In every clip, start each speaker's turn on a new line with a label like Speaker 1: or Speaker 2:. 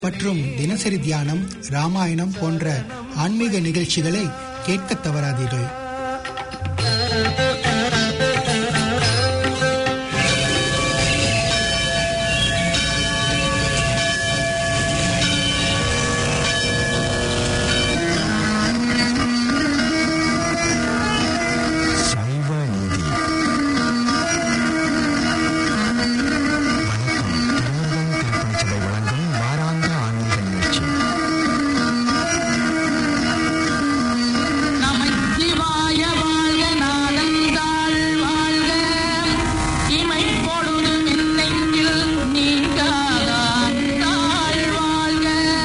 Speaker 1: மற்றும் தினசரி தியானம் ராமாயணம் போன்ற ஆன்மீக நிகழ்ச்சிகளை கேட்கத் தவறாதீர்கள்
Speaker 2: சைவ நீதி வணக்கம் திருமுருகன் திருப்பணிச்சபை வழங்கும் வாராந்த ஆன்மீக நிகழ்ச்சி
Speaker 3: நமச்சிவாய வாழ்க நாளந்தாள் வாழ்க இமை பொழுதும் என்னெங்கில் நீங்காதான் தாழ் வாழ்க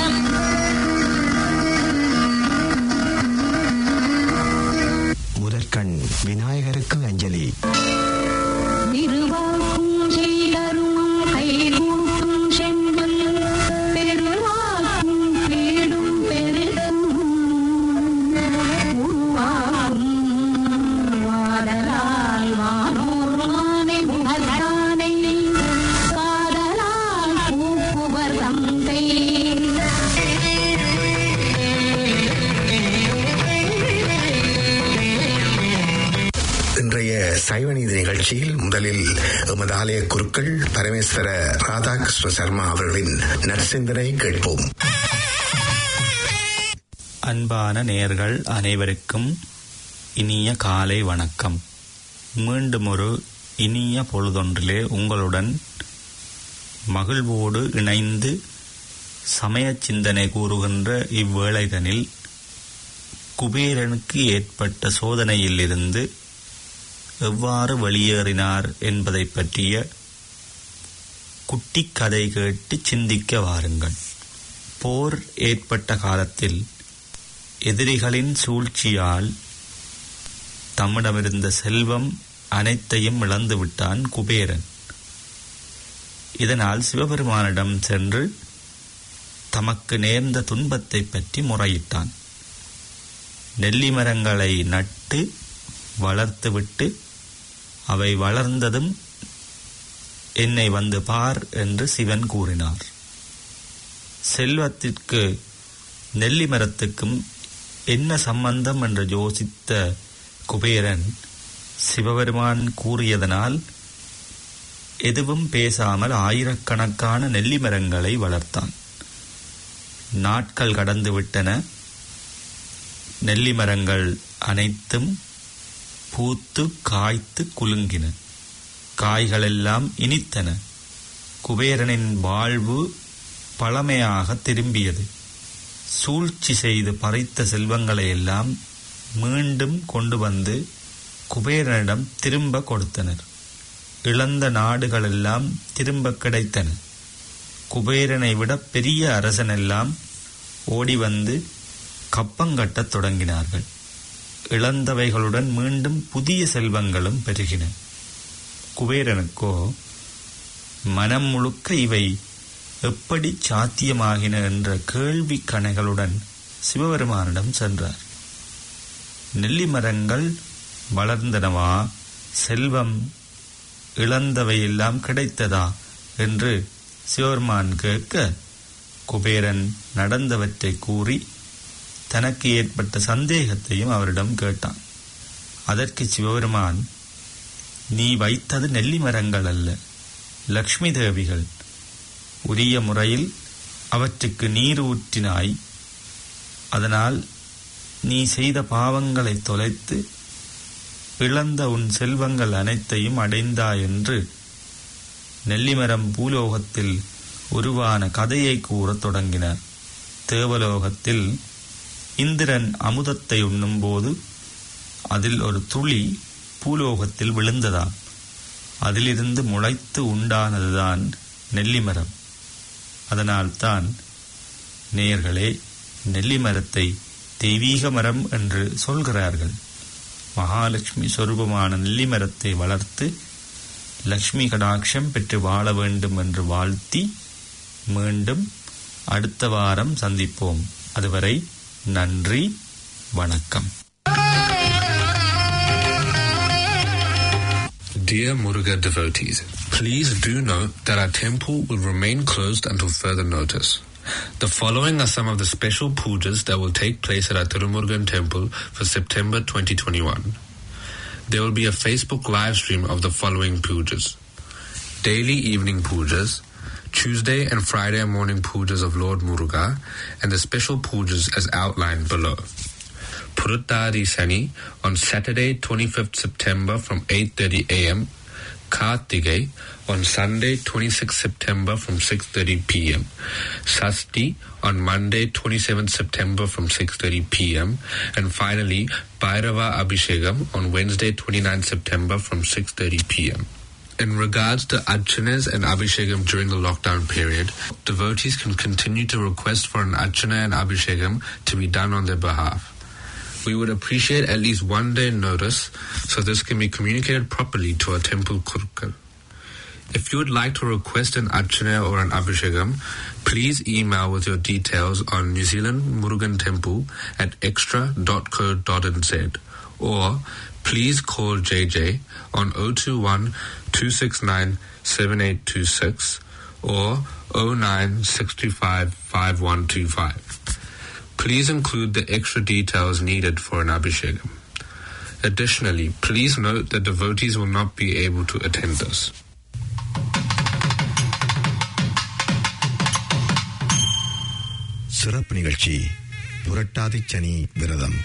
Speaker 2: முதற்கண் விநாயகருக்கு அஞ்சலி
Speaker 4: திருவாக்கும் செய்தரும் கைகூட்டும் செங்கல் பெருவாக்கும் பீடும் பெருகும் உருவாகும் வாடலால் வானோர் மானை புகழானை காதலால் பூப்புவர் தந்தை
Speaker 5: இன்றைய சைவநீதி நிகழ்ச்சியில் முதலில் எமது ஆலய குருக்கள் பரமேஸ்வர ராதாகிருஷ்ண சர்மா அவர்களின் நற்சிந்தனை கேட்போம்
Speaker 6: அன்பான நேர்கள் அனைவருக்கும் இனிய காலை வணக்கம் மீண்டும் ஒரு இனிய பொழுதொன்றிலே உங்களுடன் மகிழ்வோடு இணைந்து சமய சிந்தனை கூறுகின்ற இவ்வேளைதனில் குபேரனுக்கு ஏற்பட்ட சோதனையிலிருந்து எவ்வாறு வெளியேறினார் என்பதை பற்றிய குட்டி கதை கேட்டு சிந்திக்க வாருங்கள் போர் ஏற்பட்ட காலத்தில் எதிரிகளின் சூழ்ச்சியால் தம்மிடமிருந்த செல்வம் அனைத்தையும் இழந்துவிட்டான் குபேரன் இதனால் சிவபெருமானிடம் சென்று தமக்கு நேர்ந்த துன்பத்தை பற்றி முறையிட்டான் நெல்லி மரங்களை நட்டு வளர்த்துவிட்டு அவை வளர்ந்ததும் என்னை வந்து பார் என்று சிவன் கூறினார் செல்வத்திற்கு நெல்லி மரத்துக்கும் என்ன சம்பந்தம் என்று யோசித்த குபேரன் சிவபெருமான் கூறியதனால் எதுவும் பேசாமல் ஆயிரக்கணக்கான நெல்லி மரங்களை வளர்த்தான் நாட்கள் கடந்துவிட்டன நெல்லி மரங்கள் அனைத்தும் பூத்து காய்த்து குலுங்கின காய்களெல்லாம் இனித்தன குபேரனின் வாழ்வு பழமையாக திரும்பியது சூழ்ச்சி செய்து பறித்த செல்வங்களை எல்லாம் மீண்டும் கொண்டு வந்து குபேரனிடம் திரும்ப கொடுத்தனர் இழந்த நாடுகளெல்லாம் திரும்ப கிடைத்தன குபேரனை விட பெரிய அரசனெல்லாம் ஓடி வந்து கப்பங்கட்டத் தொடங்கினார்கள் இழந்தவைகளுடன் மீண்டும் புதிய செல்வங்களும் பெருகின குபேரனுக்கோ மனம் முழுக்க இவை எப்படி சாத்தியமாகின என்ற கேள்வி கணைகளுடன் சிவபெருமானிடம் சென்றார் நெல்லி மரங்கள் வளர்ந்தனவா செல்வம் இழந்தவையெல்லாம் கிடைத்ததா என்று சிவபெருமான் கேட்க குபேரன் நடந்தவற்றை கூறி தனக்கு ஏற்பட்ட சந்தேகத்தையும் அவரிடம் கேட்டான் அதற்கு சிவபெருமான் நீ வைத்தது நெல்லி மரங்கள் அல்ல லக்ஷ்மி தேவிகள் உரிய முறையில் அவற்றுக்கு நீர் ஊற்றினாய் அதனால் நீ செய்த பாவங்களை தொலைத்து இழந்த உன் செல்வங்கள் அனைத்தையும் அடைந்தாய் என்று நெல்லிமரம் பூலோகத்தில் உருவான கதையை கூறத் தொடங்கினார் தேவலோகத்தில் இந்திரன் அமுதத்தை உண்ணும்போது அதில் ஒரு துளி பூலோகத்தில் விழுந்ததாம் அதிலிருந்து முளைத்து உண்டானதுதான் நெல்லிமரம் அதனால்தான் நேயர்களே நெல்லிமரத்தை தெய்வீக மரம் என்று சொல்கிறார்கள் மகாலட்சுமி சொரூபமான நெல்லிமரத்தை வளர்த்து லக்ஷ்மி கடாட்சம் பெற்று வாழ வேண்டும் என்று வாழ்த்தி மீண்டும் அடுத்த வாரம் சந்திப்போம் அதுவரை நன்றி வணக்கம்
Speaker 7: Dear Muruga devotees, please do note that our temple will remain closed until further notice. The following are some of the special pujas that will take place at our Tirumurugan temple for September 2021. There will be a Facebook live stream of the following pujas. Daily evening pujas, Tuesday and Friday morning pujas of Lord Muruga, and the special pujas as outlined below. Puruttadi Sani on Saturday 25th September from 8.30 am, Kartige on Sunday 26th September from 6.30 pm, Sasti on Monday 27th September from 6.30 pm, and finally Bhairava Abhishekam on Wednesday 29th September from 6.30 pm. In regards to Archanas and Abhishekam during the lockdown period, devotees can continue to request for an Archana and Abhishekam to be done on their behalf. We would appreciate at least one day notice so this can be communicated properly to our temple kurkal. If you would like to request an Archana or an Abhishekam, please email with your details on New Zealand Murugan Temple at extra.co.nz or please call JJ on 021 269 7826 or 09 625 5125. Please include the extra details needed for an Abhishekam. Additionally, please note that devotees will not be able to attend this.
Speaker 2: சிறப்பு நிகழ்ச்சி புரட்டாதி சனி விரதம்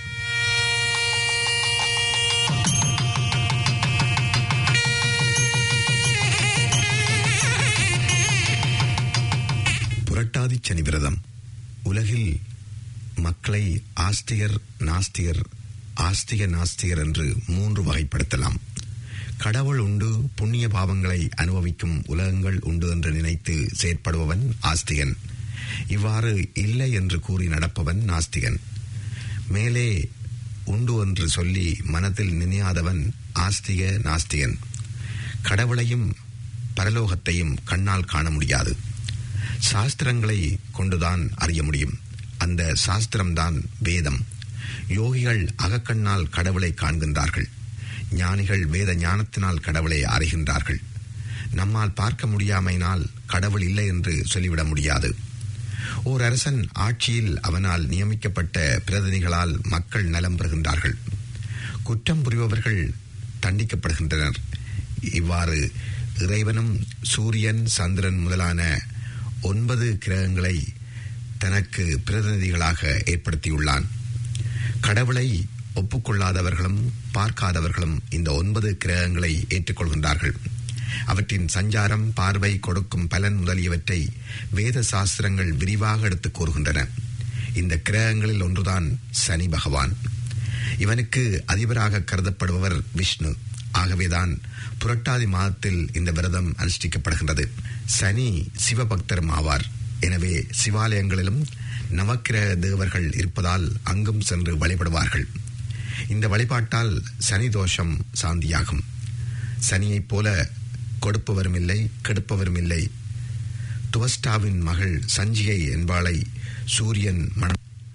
Speaker 2: புரட்டாதி சனி விரதம் உலகில் மக்களை ஆஸ்திகர் நாஸ்திகர் ஆஸ்திக நாஸ்திகர் என்று மூன்று வகைப்படுத்தலாம் கடவுள் உண்டு புண்ணிய பாவங்களை அனுபவிக்கும் உலகங்கள் உண்டு என்று நினைத்து செயற்படுபவன் ஆஸ்திகன் இவ்வாறு இல்லை என்று கூறி நடப்பவன் நாஸ்திகன் மேலே உண்டு என்று சொல்லி மனத்தில் நினையாதவன் ஆஸ்திக நாஸ்திகன் கடவுளையும் பரலோகத்தையும் கண்ணால் காண முடியாது சாஸ்திரங்களை கொண்டுதான் அறிய முடியும் அந்த சாஸ்திரம்தான் வேதம் யோகிகள் அகக்கண்ணால் கடவுளை காண்கின்றார்கள் ஞானிகள் வேத ஞானத்தினால் கடவுளை அறிகின்றார்கள் நம்மால் பார்க்க முடியாமையினால் கடவுள் இல்லை என்று சொல்லிவிட முடியாது ஓர் அரசன் ஆட்சியில் அவனால் நியமிக்கப்பட்ட பிரதிநிதிகளால் மக்கள் நலம் பெறுகின்றார்கள் குற்றம் புரிபவர்கள் தண்டிக்கப்படுகின்றனர் இவ்வாறு இறைவனும் சூரியன் சந்திரன் முதலான ஒன்பது கிரகங்களை தனக்கு பிரதிநிதிகளாக ஏற்படுத்தியுள்ளான் கடவுளை ஒப்புக்கொள்ளாதவர்களும் பார்க்காதவர்களும் இந்த ஒன்பது கிரகங்களை ஏற்றுக்கொள்கின்றார்கள் அவற்றின் சஞ்சாரம் பார்வை கொடுக்கும் பலன் முதலியவற்றை வேத சாஸ்திரங்கள் விரிவாக எடுத்துக் கூறுகின்றன இந்த கிரகங்களில் ஒன்றுதான் சனி பகவான் இவனுக்கு அதிபராக கருதப்படுபவர் விஷ்ணு ஆகவேதான் புரட்டாதி மாதத்தில் இந்த விரதம் அனுஷ்டிக்கப்படுகின்றது சனி சிவபக்தரும் ஆவார் எனவே சிவாலயங்களிலும் நவக்கிரக தேவர்கள் இருப்பதால் அங்கும் சென்று வழிபடுவார்கள் இந்த வழிபாட்டால் சனி தோஷம் சாந்தியாகும் சனியைப் போல கொடுப்பவரும் இல்லை கெடுப்பவரும் இல்லை துவஸ்டாவின் மகள் சஞ்சிகை என்பாளை சூரியன் மனம்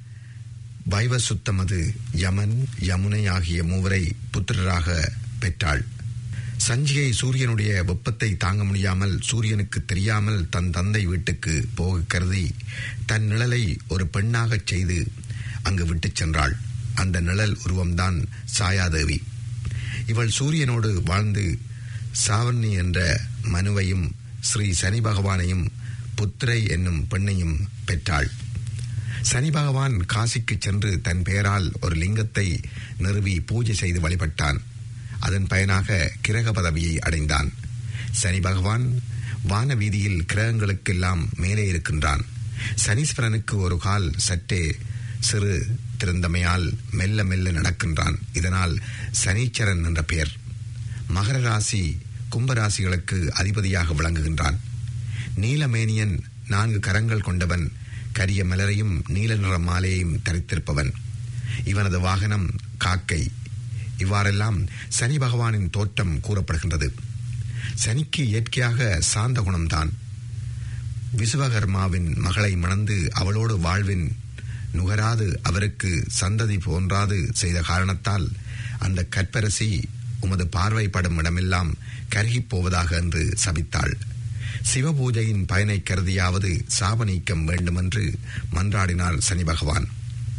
Speaker 2: வைவசுத்தமது யமன் யமுனை ஆகிய மூவரை புத்திரராக பெற்றாள் சஞ்சிகை சூரியனுடைய வெப்பத்தை தாங்க முடியாமல் சூரியனுக்கு தெரியாமல் தன் தந்தை வீட்டுக்கு போக கருதி தன் நிழலை ஒரு பெண்ணாகச் செய்து அங்கு விட்டுச் சென்றாள் அந்த நிழல் உருவம்தான் சாயாதேவி இவள் சூரியனோடு வாழ்ந்து சாவர்ணி என்ற மனுவையும் ஸ்ரீ சனி பகவானையும் புத்திரை என்னும் பெண்ணையும் பெற்றாள் சனி பகவான் காசிக்கு சென்று தன் பெயரால் ஒரு லிங்கத்தை நிறுவி பூஜை செய்து வழிபட்டான் அதன் பயனாக கிரக பதவியை அடைந்தான் சனி பகவான் வான வீதியில் கிரகங்களுக்கெல்லாம் மேலே இருக்கின்றான் சனீஸ்வரனுக்கு ஒரு கால் சற்றே சிறு திருந்தமையால் மெல்ல மெல்ல நடக்கின்றான் இதனால் சனீச்சரன் என்ற பெயர் மகர ராசி கும்பராசிகளுக்கு அதிபதியாக விளங்குகின்றான் நீலமேனியன் நான்கு கரங்கள் கொண்டவன் கரிய மலரையும் நீல நிற மாலையையும் தரித்திருப்பவன் இவனது வாகனம் காக்கை இவ்வாறெல்லாம் சனி பகவானின் தோற்றம் கூறப்படுகின்றது சனிக்கு இயற்கையாக சாந்த குணம்தான் விசுவகர்மாவின் மகளை மணந்து அவளோடு வாழ்வின் நுகராது அவருக்கு சந்ததி போன்றாது செய்த காரணத்தால் அந்த கற்பரசி உமது பார்வைப்படும் இடமெல்லாம் கருகிப் போவதாக என்று சபித்தாள் சிவபூஜையின் பயனை கருதியாவது சாப நீக்கம் வேண்டுமென்று மன்றாடினார் சனி பகவான்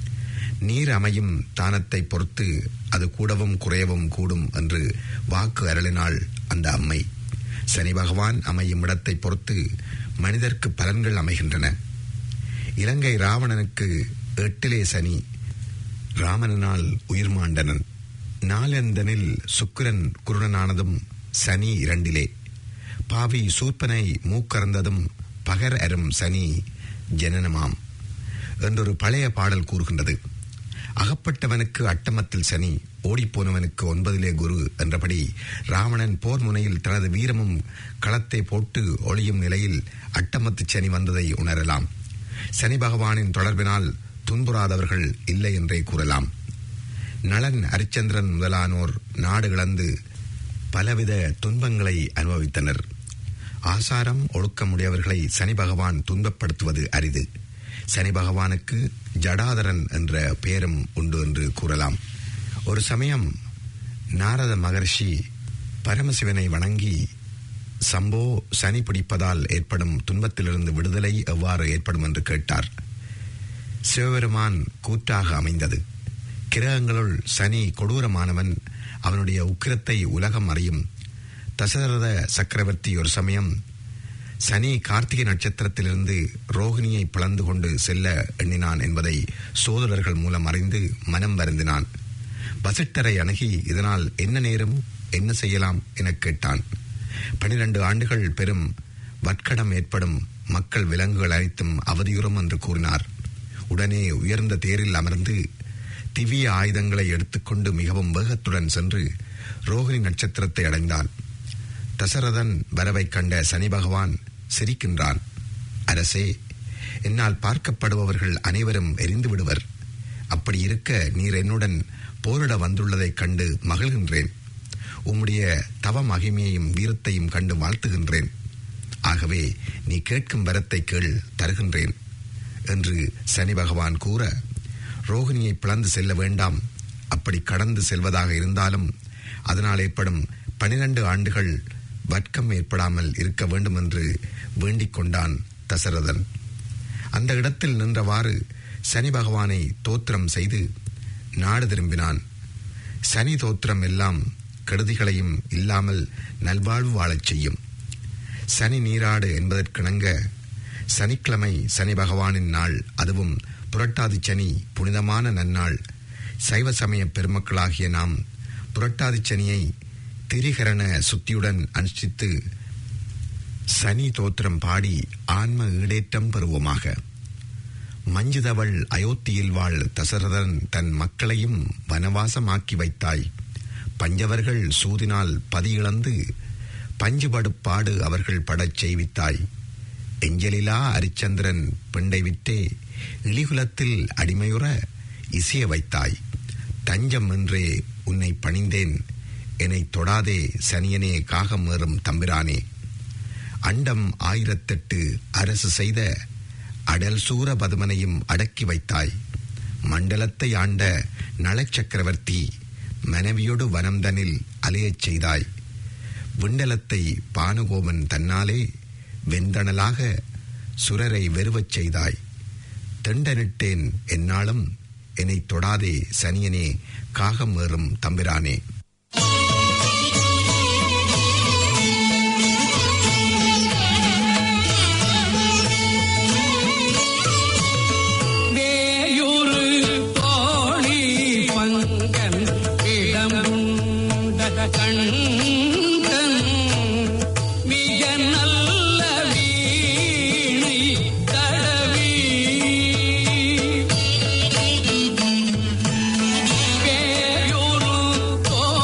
Speaker 2: நீர் அமையும் தானத்தை பொறுத்து அது கூடவும் குறையவும் கூடும் என்று வாக்கு அருளினாள் அந்த அம்மை சனி பகவான் அமையும் இடத்தை பொறுத்து மனிதர்க்கு பலன்கள் அமைகின்றன இலங்கை ராவணனுக்கு எட்டிலே சனி ராமனால் உயிர் மாண்டனன் நாளந்தனில் சுக்கிரன் குருடனானதும் சனி இரண்டிலே பாவி சூர்ப்பனை மூக்கறந்ததும் பகர் அரும் சனி ஜனனமாம் என்றொரு பழைய பாடல் கூறுகின்றது அகப்பட்டவனுக்கு அட்டமத்தில் சனி ஓடிப்போனவனுக்கு ஒன்பதிலே குரு என்றபடி ராவணன் போர் முனையில் தனது வீரமும் களத்தை போட்டு ஒளியும் நிலையில் அட்டமத்து சனி வந்ததை உணரலாம் சனி பகவானின் தொடர்பினால் துன்புறாதவர்கள் இல்லை என்றே கூறலாம் நளன் அரிச்சந்திரன் முதலானோர் நாடு இழந்து பலவித துன்பங்களை அனுபவித்தனர் ஆசாரம் ஒழுக்கமுடையவர்களை சனி பகவான் துன்பப்படுத்துவது அரிது சனி பகவானுக்கு ஜடாதரன் என்ற பெயரும் உண்டு என்று கூறலாம் ஒரு சமயம் நாரத மகர்ஷி பரமசிவனை வணங்கி சம்போ சனி பிடிப்பதால் ஏற்படும் துன்பத்திலிருந்து விடுதலை எவ்வாறு ஏற்படும் என்று கேட்டார் சிவபெருமான் கூற்றாக அமைந்தது கிரகங்களுள் சனி கொடூரமானவன் அவனுடைய உக்கிரத்தை உலகம் அறியும் தசரத சக்கரவர்த்தி ஒரு சமயம் சனி கார்த்திகை நட்சத்திரத்திலிருந்து ரோகிணியை பிளந்து கொண்டு செல்ல எண்ணினான் என்பதை சோதரர்கள் மூலம் அறிந்து மனம் வருந்தினான் வசிட்டரை அணுகி இதனால் என்ன நேரும் என்ன செய்யலாம் எனக் கேட்டான் பனிரெண்டு ஆண்டுகள் பெரும் வட்கடம் ஏற்படும் மக்கள் விலங்குகள் அனைத்தும் அவதியுறும் என்று கூறினார் உடனே உயர்ந்த தேரில் அமர்ந்து திவ்ய ஆயுதங்களை எடுத்துக்கொண்டு மிகவும் வேகத்துடன் சென்று ரோகிணி நட்சத்திரத்தை அடைந்தான் தசரதன் வரவைக் கண்ட சனி பகவான் சிரிக்கின்றான் அரசே என்னால் பார்க்கப்படுபவர்கள் அனைவரும் எரிந்து விடுவர் அப்படி இருக்க நீர் என்னுடன் போரிட வந்துள்ளதைக் கண்டு மகிழ்கின்றேன் உம்முடைய தவ மகிமையையும் வீரத்தையும் கண்டு வாழ்த்துகின்றேன் ஆகவே நீ கேட்கும் வரத்தை கேள் தருகின்றேன் என்று சனி பகவான் கூற ரோகிணியை பிளந்து செல்ல வேண்டாம் அப்படி கடந்து செல்வதாக இருந்தாலும் அதனால் ஏற்படும் பனிரெண்டு ஆண்டுகள் வர்க்கம் ஏற்படாமல் இருக்க வேண்டும் என்று வேண்டிக் கொண்டான் தசரதன் அந்த இடத்தில் நின்றவாறு சனி பகவானை தோத்திரம் செய்து நாடு திரும்பினான் சனி தோத்திரம் எல்லாம் கெடுதிகளையும் இல்லாமல் நல்வாழ்வு வாழச் செய்யும் சனி நீராடு என்பதற்கிணங்க சனிக்கிழமை சனி பகவானின் நாள் அதுவும் புரட்டாதி சனி புனிதமான நன்னாள் சைவ சமய பெருமக்களாகிய நாம் புரட்டாதி சனியை திரிகரண சுத்தியுடன் அனுஷ்டித்து சனி தோத்திரம் பாடி ஆன்ம ஈடேற்றம் பெறுவோமாக மஞ்சுதவள் அயோத்தியில் வாழ் தசரதன் தன் மக்களையும் வனவாசமாக்கி வைத்தாய் பஞ்சவர்கள் சூதினால் பதியிழந்து பஞ்சுபடுப்பாடு அவர்கள் படச் செய்வித்தாய் எஞ்சலிலா அரிச்சந்திரன் பெண்டை விட்டே இழிகுலத்தில் அடிமையுற இசைய வைத்தாய் தஞ்சம் என்றே உன்னை பணிந்தேன் என்னை தொடாதே சனியனே காகம் ஏறும் தம்பிரானே அண்டம் ஆயிரத்தெட்டு அரசு செய்த அடல் சூர பதுமனையும் அடக்கி வைத்தாய் மண்டலத்தை ஆண்ட நளச்சக்கரவர்த்தி மனைவியோடு வனம்தனில் அலையச் செய்தாய் விண்டலத்தை பானுகோமன் தன்னாலே வெந்தணலாக சுரரை வெறுவச் செய்தாய் தெண்டனிட்டேன் என்னாலும் என்னை தொடாதே சனியனே காகம் ஏறும் தம்பிரானே
Speaker 3: வேயுறு தோழி பங்கன் இடமுண்ட கண்கன் மிக நல்ல வீணை தடவி வேயுறு தோழி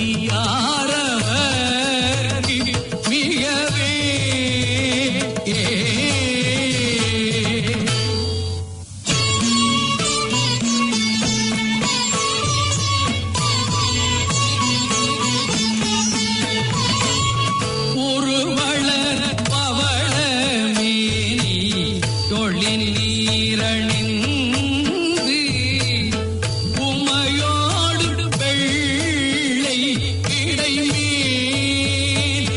Speaker 3: அடியாரவர் மிகவே ஒரு வளர் பவள மேனி தொழில் நீரணிந்து உமையோடு வெள்ளை இடைமேல்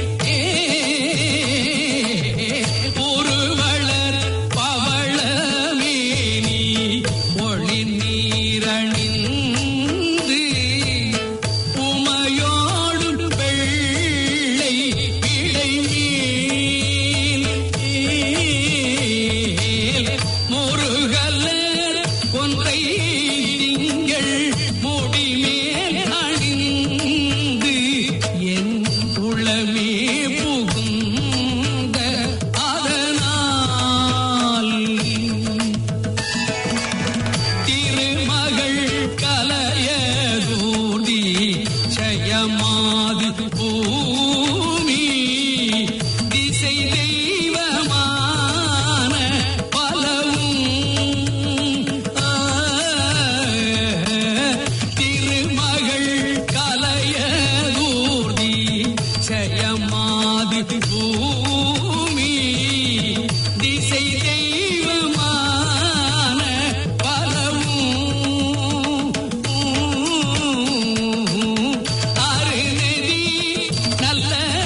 Speaker 3: ஒரு வளர் பவள மேனி ஒளி நீரணிந்து உமையோடு வெள்ளை இடைமேல் முருகலர் கொன்றை திங்கள் முடிமேல் அணிந்து என் உளமே புகுந்த அதனால் திருமகள் கலையதூதி ஜயமாது பூமி திசை தெய்வமான பலவும் ஆ, திருமகள் கலையதூர்தி ஜயமாது பூமி திசை தெய்வமான பலவும் அருநெறி நல்ல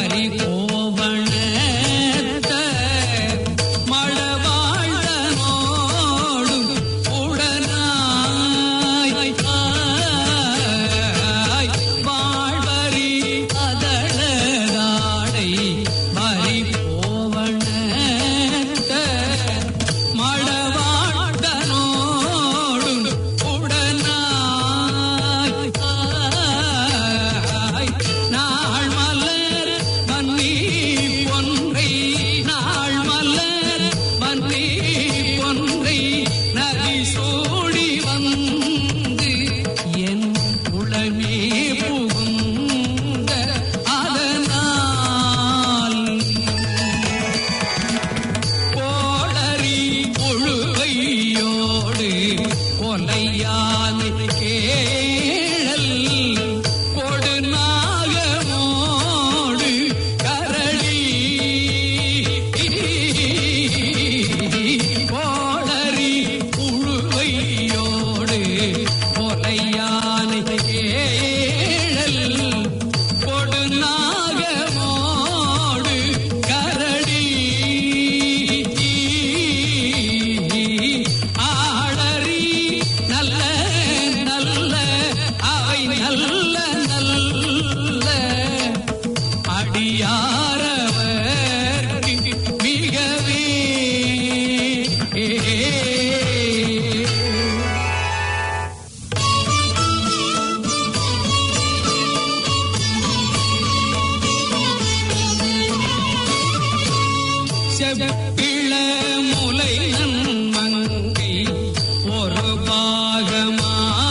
Speaker 3: செப்பிள முலை நன்மங்கை ஒரு பாகமாக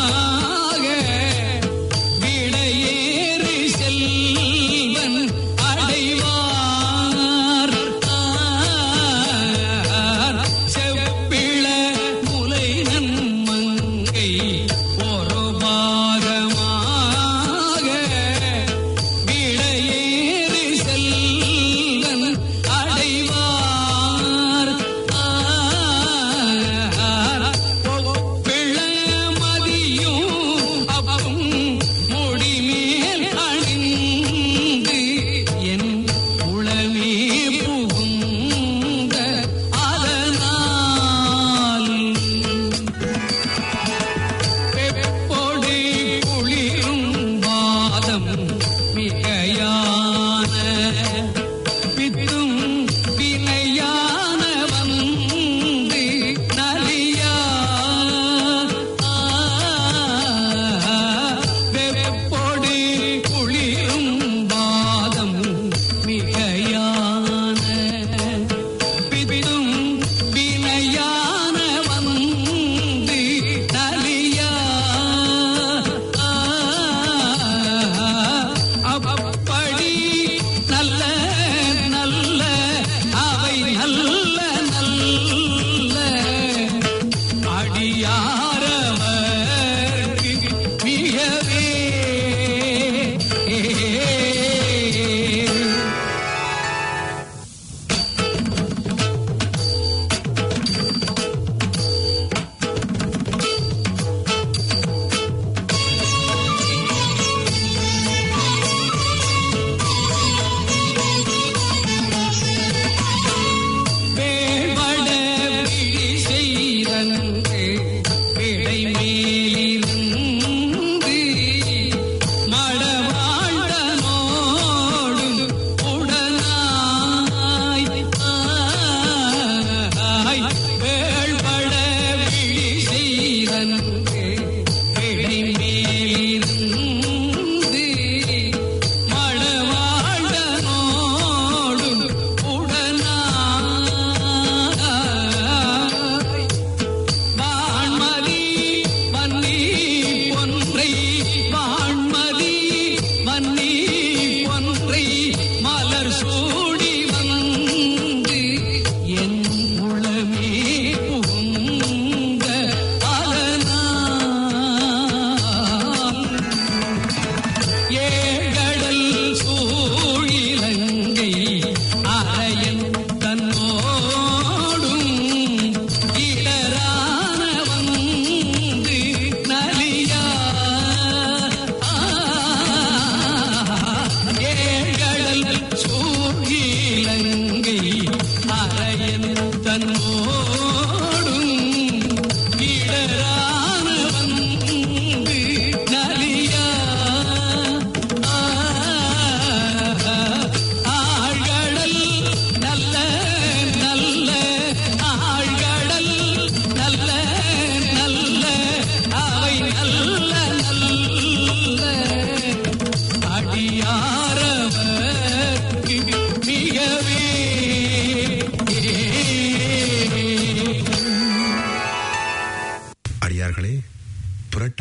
Speaker 3: விடையேறி செல்வன் அடைவார் செப்பிள முலை நன்மங்கை ஒரு பாகமாக விடையேறி செல்வன் அடைவார்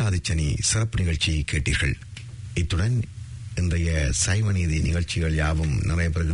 Speaker 2: அந்தாதிச்சனி சிறப்பு நிகழ்ச்சியை கேட்டீர்கள் இத்துடன் இன்றைய சைவ நீதி நிகழ்ச்சிகள் யாவும் நிறைவு பெறுகின்றன